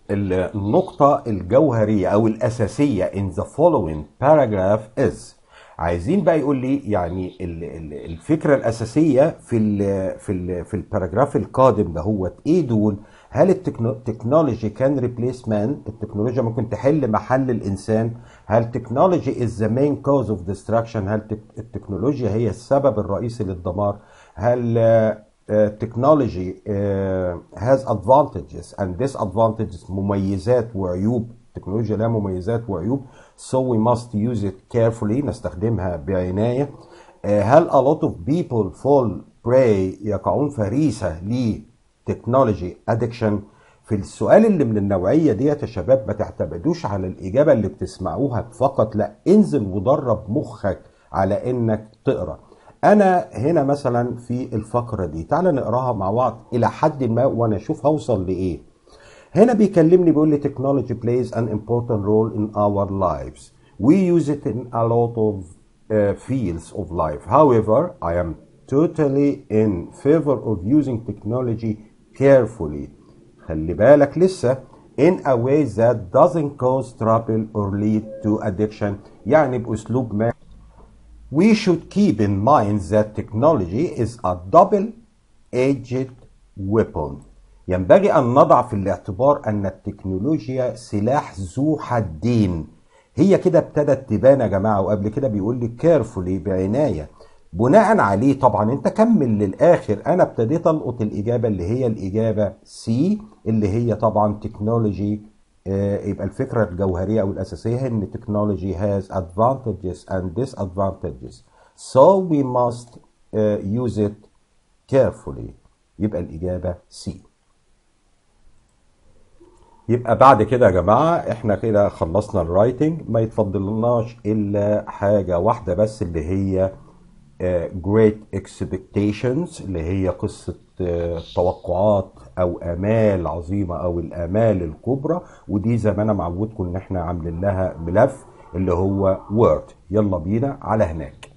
النقطة الجوهرية أو الأساسية in the following paragraph is عايزين بقى يقول لي يعني ال- ال- الفكره الاساسيه في ال في ال في الباراجراف القادم ده هو ايه دول هل التكنولوجي كان ريبليسمنت التكنولوجيا ممكن تحل محل الانسان هل تكنولوجي از ذا مين كوز اوف ديستراكشن هل تك- التكنولوجيا هي السبب الرئيسي للدمار هل تكنولوجي هاز ادفانتجز اند disadvantages مميزات وعيوب التكنولوجيا لها مميزات وعيوب so we must use it carefully نستخدمها بعناية آه، هل a lot of people fall prey يقعون فريسة لتكنولوجي addiction في السؤال اللي من النوعية ديت يا شباب ما تعتمدوش على الإجابة اللي بتسمعوها فقط لا انزل ودرب مخك على إنك تقرأ أنا هنا مثلا في الفقرة دي تعال نقراها مع بعض إلى حد ما وأنا أشوف هوصل لإيه هنا بيكلمني بيقول لي technology plays an important role in our lives. We use it in a lot of uh, fields of life. However, I am totally in favor of using technology carefully. خلي بالك لسه in a way that doesn't cause trouble or lead to addiction يعني بأسلوب ما We should keep in mind that technology is a double-edged weapon. ينبغي أن نضع في الاعتبار أن التكنولوجيا سلاح ذو حدين. هي كده ابتدت تبان يا جماعة وقبل كده بيقول لي carefully بعناية. بناء عليه طبعا انت كمل للآخر أنا ابتديت ألقط الإجابة اللي هي الإجابة C اللي هي طبعا تكنولوجي آه، يبقى الفكرة الجوهرية أو الأساسية هي إن technology has advantages and disadvantages so we must uh, use it carefully يبقى الإجابة C يبقى بعد كده يا جماعة احنا كده خلصنا الرايتنج ما يتفضلناش إلا حاجة واحدة بس اللي هي آه، Great Expectations اللي هي قصة آه، توقعات أو آمال عظيمة أو الآمال الكبرى ودي زي ما أنا معودكم إن احنا عاملين لها ملف اللي هو Word يلا بينا على هناك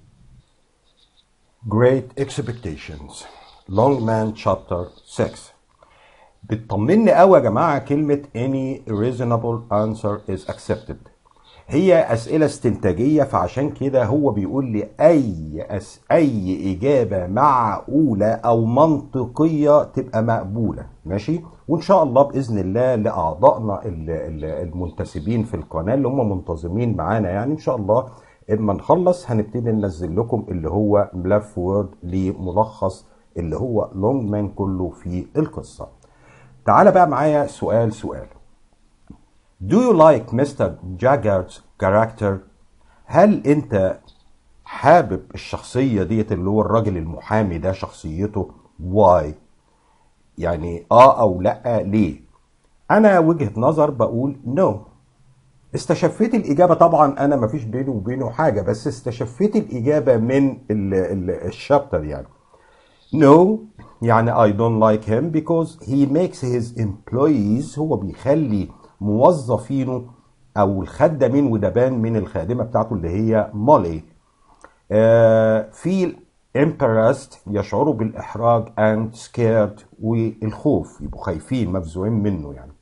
Great Expectations Long Man Chapter 6 بتطمني قوي يا جماعه كلمه any reasonable answer is accepted هي اسئله استنتاجيه فعشان كده هو بيقول لي اي أس اي اجابه معقوله او منطقيه تبقى مقبوله ماشي وان شاء الله باذن الله لاعضائنا ال- ال- المنتسبين في القناه اللي هم منتظمين معانا يعني ان شاء الله اما نخلص هنبتدي ننزل لكم اللي هو ملف وورد لملخص اللي هو لونج مان كله في القصه تعال بقى معايا سؤال سؤال Do you like Mr. Jagger's character? هل انت حابب الشخصية ديت اللي هو الراجل المحامي ده شخصيته why يعني اه او لا ليه انا وجهة نظر بقول no استشفيت الإجابة طبعا أنا مفيش بيني وبينه حاجة بس استشفيت الإجابة من ال- ال- الشابتر يعني No يعني I don't like him because he makes his employees هو بيخلي موظفينه أو الخدامين وده بان من الخادمة بتاعته اللي هي مولي آه feel embarrassed يشعروا بالإحراج and scared والخوف يبقوا خايفين مفزوعين منه يعني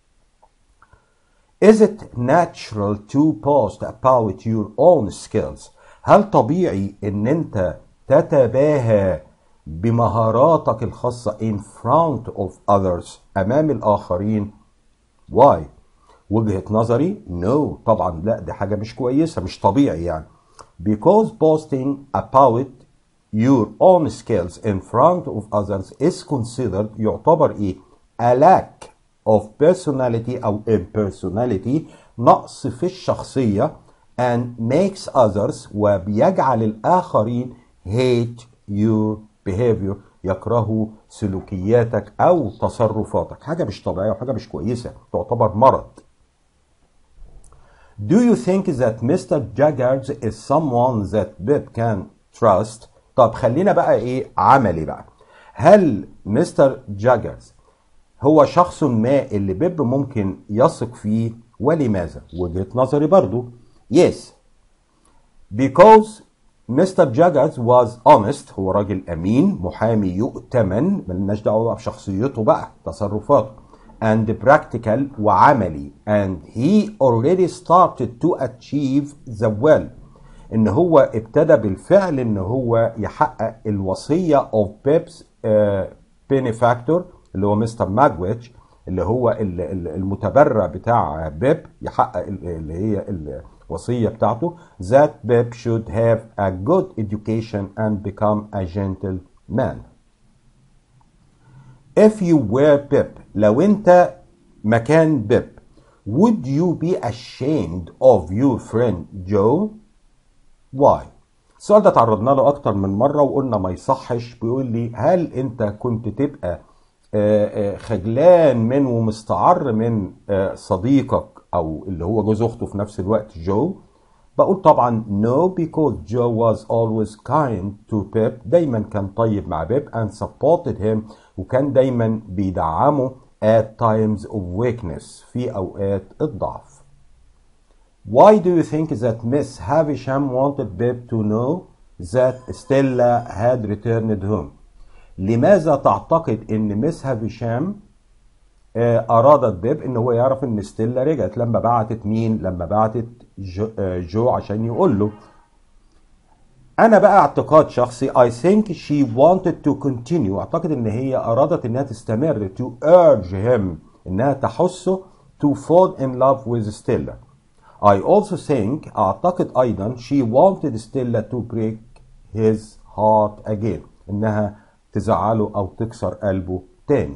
Is it natural to post about your own skills؟ هل طبيعي ان انت تتباهى بمهاراتك الخاصة in front of others امام الاخرين؟ Why؟ وجهة نظري no طبعا لا دي حاجة مش كويسة مش طبيعي يعني because posting about your own skills in front of others is considered يعتبر ايه a lack of personality او impersonality نقص في الشخصية and makes others وبيجعل الآخرين hate your behavior يكرهوا سلوكياتك أو تصرفاتك حاجة مش طبيعية وحاجة مش كويسة تعتبر مرض Do you think that Mr. Jaggers is someone that Bib can trust? طب خلينا بقى ايه عملي بقى هل مستر جاجرز هو شخص ما اللي بيب ممكن يثق فيه ولماذا وجهة نظري برضو yes because Mr. Jaggers was honest هو راجل أمين محامي يؤتمن ملناش دعوة بقى بشخصيته بقى تصرفاته and practical وعملي and he already started to achieve the well ان هو ابتدى بالفعل ان هو يحقق الوصيه اوف بيبس بينيفاكتور اللي هو مستر ماجويتش اللي هو ال- ال- المتبرع بتاع بيب يحقق ال- اللي هي الوصيه بتاعته that Pip should have a good education and become a gentleman. If you were Pip لو انت مكان بيب would you be ashamed of your friend Joe? Why? السؤال ده تعرضنا له اكتر من مره وقلنا ما يصحش بيقول لي هل انت كنت تبقى آه، آه، خجلان من ومستعر من آه، صديقك او اللي هو جوز اخته في نفس الوقت جو بقول طبعا no because Joe was always kind to Pip دايما كان طيب مع بيب and supported him وكان دايما بيدعمه at times of weakness في اوقات الضعف Why do you think that Miss Havisham wanted Pip to know that Stella had returned home? لماذا تعتقد ان ميس هافيشام آه، ارادت بيب ان هو يعرف ان ستيلا رجعت لما بعتت مين لما بعتت جو, آه، جو عشان يقول له انا بقى اعتقاد شخصي I think she wanted to continue اعتقد ان هي ارادت انها تستمر to urge him انها تحثه to fall in love with Stella I also think اعتقد ايضا she wanted Stella to break his heart again انها تزعله او تكسر قلبه تاني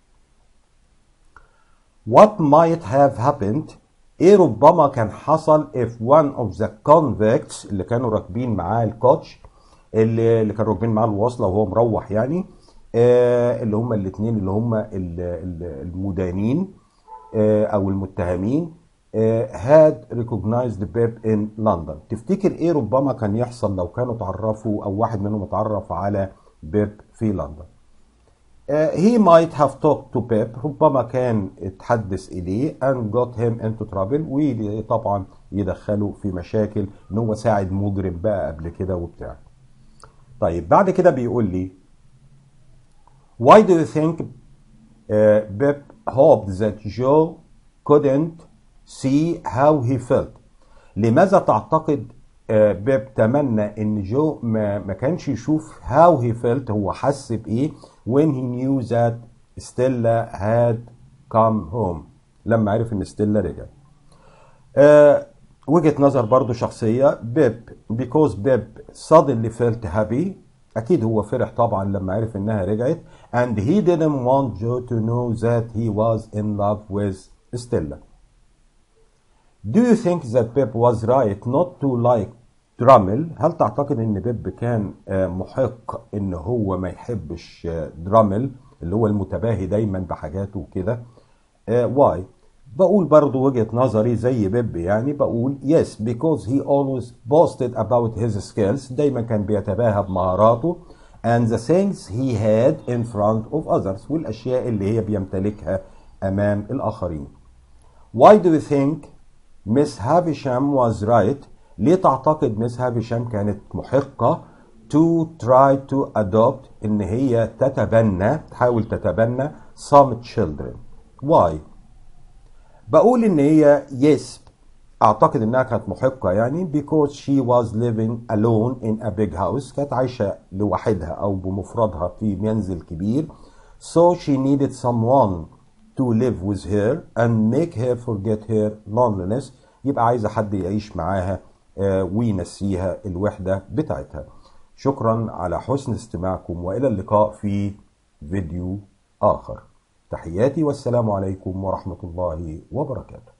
What might have happened ايه ربما كان حصل if one of the convicts اللي كانوا راكبين معاه الكوتش اللي, اللي كانوا راكبين معاه الوصلة وهو مروح يعني آه اللي هم الاثنين اللي هم ال- ال- المدانين آه او المتهمين آه had recognized Pip in London تفتكر ايه ربما كان يحصل لو كانوا اتعرفوا او واحد منهم اتعرف على بيب في لندن Uh, he might have talked to Pip ربما كان اتحدث إليه and got him into trouble وطبعا يدخله في مشاكل إن هو ساعد مجرم بقى قبل كده وبتاع. طيب بعد كده بيقول لي Why do you think uh, Pip hoped that Joe couldn't see how he felt? لماذا تعتقد آه، بيب تمنى ان جو ما, ما كانش يشوف how he felt هو حس بايه when he knew that Stella had come home لما عرف ان ستيلا رجع آه وجهة نظر برضو شخصية بيب because بيب suddenly felt happy أكيد هو فرح طبعا لما عرف إنها رجعت and he didn't want Joe to know that he was in love with Stella. Do you think that Pip was right not to like درامل؟ هل تعتقد ان بيب كان آه، محق ان هو ما يحبش آه، درامل اللي هو المتباهي دايما بحاجاته وكده؟ واي؟ بقول برضو وجهة نظري زي بيب يعني بقول yes because he always boasted about his skills دايما كان بيتباهى بمهاراته and the things he had in front of others والاشياء اللي هي بيمتلكها امام الاخرين. Why do you think Miss Havisham was right? ليه تعتقد مس هافيشام كانت محقة to try to adopt ان هي تتبنى تحاول تتبنى some children why بقول ان هي yes اعتقد انها كانت محقة يعني because she was living alone in a big house كانت عايشة لوحدها او بمفردها في منزل كبير so she needed someone to live with her and make her forget her loneliness يبقى عايزة حد يعيش معاها آه، وينسيها الوحدة بتاعتها شكرا على حسن استماعكم وإلى اللقاء في فيديو آخر تحياتي والسلام عليكم ورحمة الله وبركاته